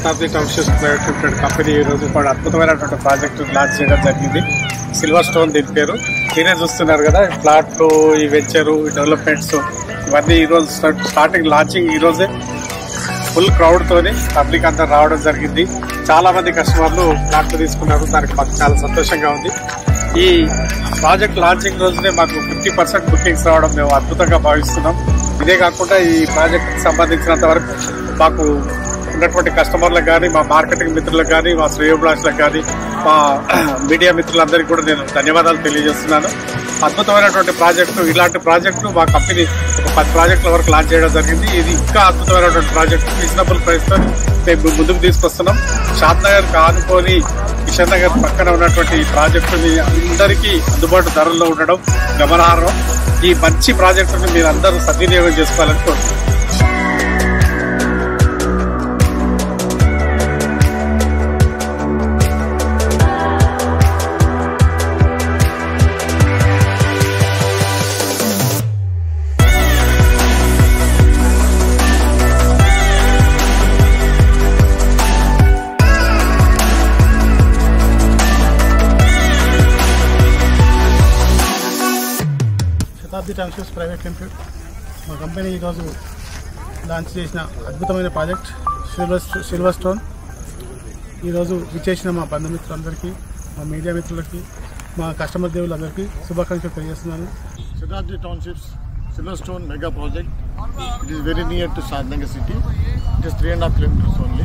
శతాబ్ది townships private limited company ఈ రోజు ఒక అద్భుతమైనటువంటి ప్రాజెక్టు లాంచ్ చేయడం జరిగింది సిల్వర్ స్టోన్ దీని పేరు మీరే చూస్తున్నారు కదా ఈ ప్లాట్లు ఈ వెంచరు ఈ డెవలప్మెంట్స్ ఇవన్నీ ఈ రోజు స్టార్ట్- స్టార్టింగ్ లాంచింగ్ ఈ రోజే ఫుల్ క్రౌడ్ తోని పబ్లిక్ అంతా రావడం జరిగింది చాలా మంది కస్టమర్లు ప్లాట్లు తీసుకున్నారు దానికి మాకు చాలా సంతోషంగా ఉంది ఈ ప్రాజెక్ట్ లాంచింగ్ రోజునే మాకు ఫిఫ్టీ పర్సెంట్ బుకింగ్స్ రావడం మేము అద్భుతంగా భావిస్తున్నాం ఇదే కాకుండా ఈ ప్రాజెక్ట్ సంబంధించినంత వరకు మాకు ఉన్నటువంటి కస్టమర్లకు కానీ మా మార్కెటింగ్ మిత్రులకు కానీ మా శ్రేయోభిలాషులకు కానీ మా మీడియా మిత్రులందరికీ కూడా నేను ధన్యవాదాలు తెలియజేస్తున్నాను అద్భుతమైనటువంటి ప్రాజెక్టు ఇలాంటి ప్రాజెక్టు మా కంపెనీ ఒక పది ప్రాజెక్టుల వరకు లాంచ్ చేయడం జరిగింది ఇది ఇంకా అద్భుతమైనటువంటి ప్రాజెక్టు రీజనబుల్ ప్రైస్ తో మేము ముందుకు తీసుకొస్తున్నాం షాద్ నగర్ ఆనుకొని కిషన్ నగర్ పక్కన ఉన్నటువంటి ఈ ప్రాజెక్టుని అందరికీ అందుబాటు ధరల్లో ఉండడం గమనార్హం ఈ మంచి ప్రాజెక్టుని మీరు అందరూ సద్వినియోగం చేసుకోవాలని కోరుతున్నాను శతాబ్ది టౌన్షిప్స్ ప్రైవేట్ లిమిటెడ్ మా కంపెనీ ఈరోజు లాంచ్ చేసిన అద్భుతమైన ప్రాజెక్ట్ సిల్వర్ సిల్వర్ స్టోన్ ఈరోజు విచ్చేసిన మా బంధుమిత్రులందరికీ మా మీడియా మిత్రులకి మా కస్టమర్ దేవులందరికీ శుభాకాంక్షలు తెలియజేస్తున్నాను Siddharthi Townships Silverstone mega project. It is very near to Sadnagar city. It is three and a half kilometers only.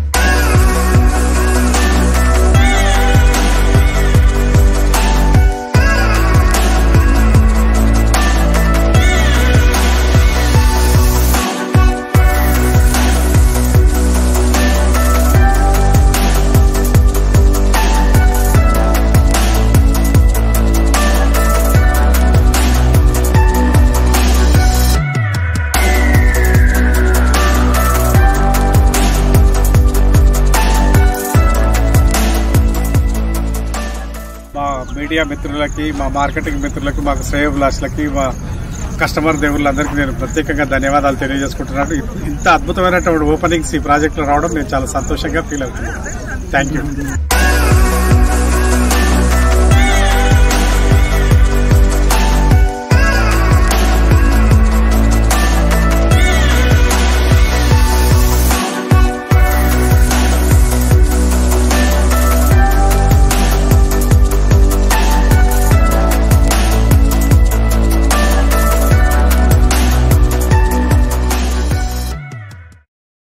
మా మీడియా మిత్రులకి మా మార్కెటింగ్ మిత్రులకి మాకు శ్రేయోభిలాషులకి మా కస్టమర్ దేవుళ్ళందరికీ నేను ప్రత్యేకంగా ధన్యవాదాలు తెలియజేసుకుంటున్నాను ఇంత అద్భుతమైనటువంటి ఓపెనింగ్స్ ఈ ప్రాజెక్టులో రావడం నేను చాలా సంతోషంగా ఫీల్ అవుతున్నాను థ్యాంక్ యూ